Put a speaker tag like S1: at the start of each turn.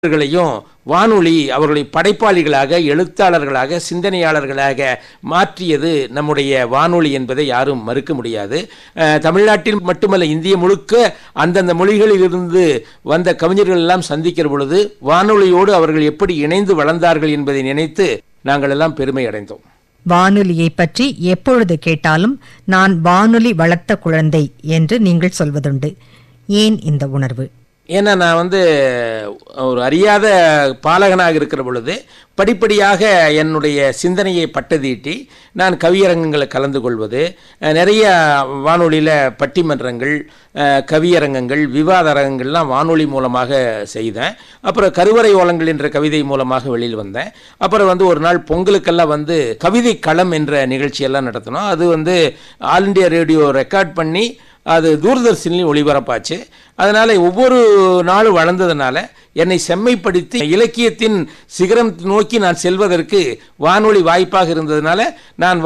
S1: அவர்களையும் வானொலி அவர்களை படைப்பாளிகளாக எழுத்தாளர்களாக சிந்தனையாளர்களாக மாற்றியது நம்முடைய வானொலி என்பதை யாரும் மறுக்க முடியாது அஹ், தமிழ்நாட்டில் மட்டுமல்ல இந்திய முழுக்க அந்தந்த மொழிகளிலிருந்து வந்த கவிஞர்கள் எல்லாம் சந்திக்கிற பொழுது வானொலியோடு அவர்கள் எப்படி இணைந்து வளர்ந்தார்கள் என்பதை நினைத்து நாங்கள் எல்லாம் பெருமை அடைந்தோம்
S2: வானொலியை பற்றி எப்பொழுது கேட்டாலும் நான் வானொலி வளர்த்த குழந்தை என்று நீங்கள் சொல்வதுண்டு ஏன் இந்த உணர்வு
S1: ஏன்னா நான் வந்து ஒரு அறியாத பாலகனாக இருக்கிற பொழுது படிப்படியாக என்னுடைய சிந்தனையை பட்டதீட்டி நான் கவியரங்கங்களில் கலந்து கொள்வது அஹ், நிறைய வானொலியில் பட்டிமன்றங்கள் அஹ், கவியரங்கங்கள் விவாத அரங்கங்கள்லாம் வானொலி மூலமாக செய்தேன் அப்புறம் கருவறை ஓலங்கள் என்ற கவிதை மூலமாக வெளியில் வந்தேன் அப்புறம் வந்து ஒரு நாள் பொங்கலுக்கெல்லாம் வந்து கவிதை களம் என்ற நிகழ்ச்சியெல்லாம் நடத்தினோம் அது வந்து ஆல் இண்டியா ரேடியோ ரெக்கார்ட் பண்ணி அது தூர்தர்ஷன்லையும் ஒளிபரப்பாச்சு அதனால் ஒவ்வொரு நாளும் வளர்ந்ததுனால என்னை செம்மைப்படுத்தி இலக்கியத்தின் சிகரம் நோக்கி நான் செல்வதற்கு வானொலி வாய்ப்பாக இருந்ததுனால நான்